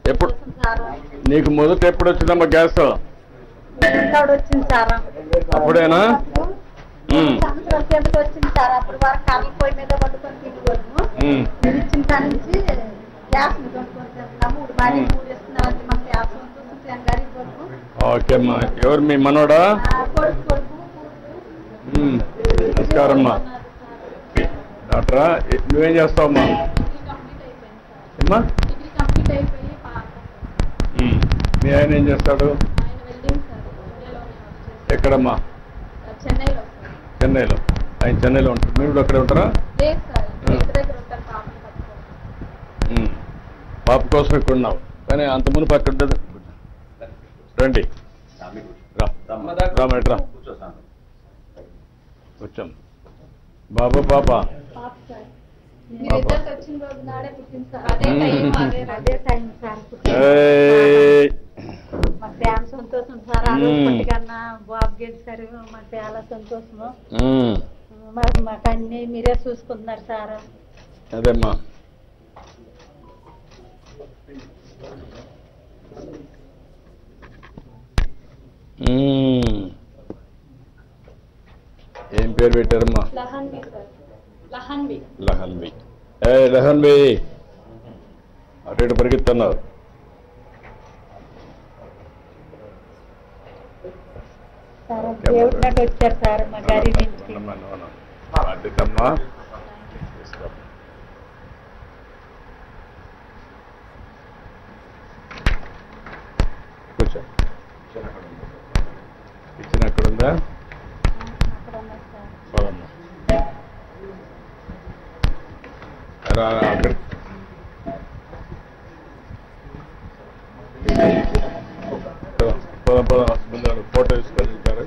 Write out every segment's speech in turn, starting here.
ఎప్పుడు సార్ నీకు మొదట ఎప్పుడు వచ్చిందమ్మా గ్యాస్ ఇంతోడు వచ్చింది సార్ అప్పుడేనా ఉమ్. సంవత్సరం కిందకి వచ్చింది సార్ అప్పుడు వరకు కర్రల పొయ్యి మీద వండుకొని తినేవాళ్ళము ఉమ్. మీరు ఇచ్చిన కాడ నుంచి గ్యాస్ మీద వండుకొని తింటున్నాము మూడు భార్య ఉమ్. మూడు ఇస్తున్నారు మాకు గ్యాస్ ఉంటుంది గరీబ్ కొడుకు ఓకే అమ్మా ఎవరు మీ మనోడా ఆ, కొడుకు కొడుకు ఉమ్. నమస్కారం అమ్మా డాక్టరా ఎ- నువ్వేం చేస్తావమ్మా ఏమ్మా డిగ్రీ కంప్లీట్ అయిపోయి పాప ఉమ్. మీ ఆయన ఏం చేస్తాడు ఆయన వెల్డింగ్ సార్ ఇండియాలోనే వర్క్ ఎక్కడమ్మా చేస్తారు చెన్నైలో సార్ చెన్నైలో ఆయన చెన్నైలో ఉంటారు మీరు కూడా అక్కడే ఉంటారా లేదు సార్ ఆ. ఇంటి దగ్గర ఉంటారు పాపని పట్టుకొని ఉమ్. పాప కోసం ఇక్కడ ఉన్నావు కానీ అంత మునుపు అక్కడ ఉండదు రండి రా రా మరి రా వచ్చాం బాబా పాప పాప సార్ మీరు ఇద్దరికి వచ్చిన రోజు నాడే పుట్టింది సార్ అదే టైం అదే అదే టైం సార్ పుట్టింది. ఏయ్. మాకు చాలా సంతోషం సార్ ఆ రోజు మ్మ్. పుట్టికన్నా బాబు గెలిచారు మాకు చాలా సంతోషము ఉమ్. మాకు మాకు అన్ని మీరే చూసుకుంటున్నారు సార్ అదేమ్మా ఉమ్. ఏం పేరు పెట్టారమ్మా లహన్వి సార్ లహన్వి లహన్వి ఏ లహన్వి అటు ఇటు పరిగెత్తున్నారు సార్ దేవుడి నాటి వచ్చారు సార్ మా గారి నుంచి అడ్డుకమ్మా కూర్చో ఇచ్చిన అక్కడ ఉందా అక్కడ ఉన్నారు సార్ పోదమ్మా రా రా, అక్కడ పోదాం పోదాం ముందు ఫోటో తీసుకొని వెళ్తారు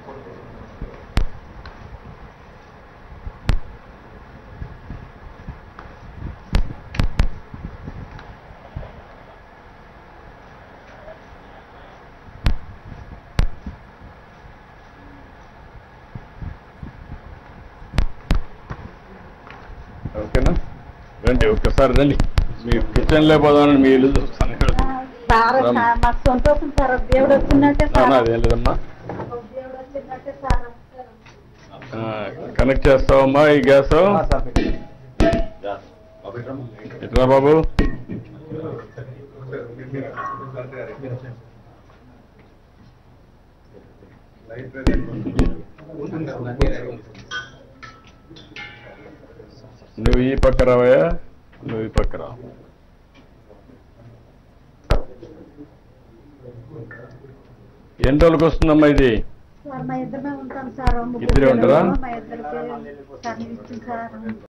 ఓకేనా రండి ఒక్కసారి రండి మీ కిచెన్లో పోదామని మీ ఇల్లు చూస్తాను సార్ రమ్మ. సార్, మాకు సంతోషం సార్ దేవుడు వచ్చిందంటే సార్ అవునా అదేం లేదమ్మా దేవుడు వచ్చిందంటే సార్ ఆ, కనెక్ట్ చేస్తావమ్మా ఈ గ్యాస్ ఎట్లా బాబు నువ్వు ఈ పక్క రావయ్యా నువ్వు ఈ పక్క రా ఎన్ని రోజులకు వస్తుందమ్మా ఇది సార్ మా ఇద్దరమే ఉంటాం సార్ ముగ్గురు ఇద్దరే ఉంటారా? పిల్లలు, మా ఇద్దరికి సార్ ఇచ్చింది సార్